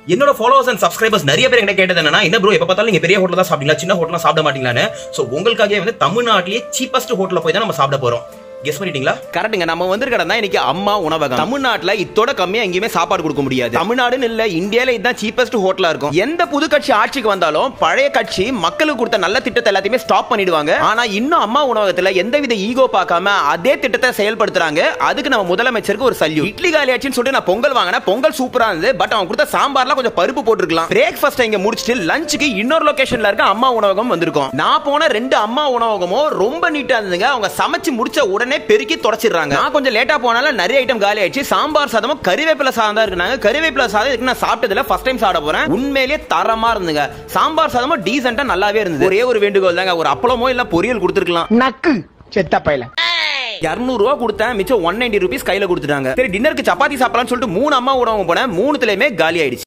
என்னோட followers and subscribers நிறைய பேர் என்கிட்ட கேட்டது என்னன்னா என்ன ப்ரோ எப்ப பார்த்தாலும் நீங்க பெரிய ஹோட்டல் தான் சாப்பிட்டீங்களா சின்ன ஹோட்டல் சாப்பிட மாட்டீங்களான்னு சோ உங்களுக்காகவே வந்து தமிழ்நாட்டிலேயே சீப்பஸ்ட் ஹோட்டல்ல போய் தான் நம்ம சாப்பிட போறோம் கெஸ் பண்ணிட்டீங்களா கரெக்ட்டுங்க நம்ம வந்திருக்கடம் தான் இன்னைக்கு அம்மா உணவகம் தமிழ்நாட்டுல இத்தோட கம்மியா எங்கேயுமே சாப்பாடு கொடுக்க முடியாது தமிழ்நாடுன்னு இல்ல இந்தியால இதுதான் சீப்பஸ்ட் ஹோட்டலா இருக்கும் எந்த புது கட்சி ஆட்சிக்கு வந்தாலும் பழைய கட்சி மக்களுக்கு கொடுத்த நல்ல திட்டத்தை எல்லாத்தையுமே ஸ்டாப் பண்ணிடுவாங்க ஆனா இன்னும் அம்மா உணவகத்துல எந்தவித ஈகோ பார்க்காம அதே திட்டத்தை செயல்படுத்துறாங்க அதுக்கு நம்ம முதலமைச்சருக்கு ஒரு சல்யூ இட்லி காலியாச்சுன்னு சொல்லிட்டு நான் பொங்கல் வாங்கினேன் பொங்கல் சூப்பரா இருந்தது பட் அவன் கொடுத்த சாம்பார்ல கொஞ்சம் பருப்பு போட்டுருக்கலாம் பிரேக்ஃபாஸ்ட் இங்க முடிச்சிட்டு லஞ்சுக்கு இன்னொரு லொகேஷன்ல இருக்க அம்மா உணவகம் வந்திருக்கோம் நான் போன ரெண்டு அம்மா உணவகமும் ரொம்ப நீட்டா இருந்ததுங்க அவங்க சமைச்சு முடிச்ச உடனே பெருக்கி தொடச்சிடுறாங்க நான் கொஞ்சம் லேட்டா போனால நிறைய ஐட்டம் காலி ஆயிடுச்சு சாம்பார் சாதமும் கறிவேப்பிலை சாதம் தான் இருக்குனாங்க கறிவேப்பிலை சாதம் இதுக்கு நான் சாப்பிட்டதுல ஃபர்ஸ்ட் டைம் சாப்பிட போறேன் உண்மையிலேயே தரமா இருந்துங்க சாம்பார் சாதமும் டீசெண்டா நல்லாவே இருந்தது ஒரே ஒரு வேண்டுகோள் தாங்க ஒரு அப்பளமோ இல்ல பொரியல் கொடுத்துருக்கலாம் நக்கு செத்த பையல இரநூறுவா கொடுத்தேன் மிச்சம் ஒன் நைன்டி ருபீஸ் கையில கொடுத்துட்டாங்க சரி டின்னருக்கு சப்பாத்தி சாப்பிடலாம்னு சொல்லிட்டு மூணு அம்மா உணவு போனேன் மூணுத்துலயுமே காலி ஆயிடுச்சு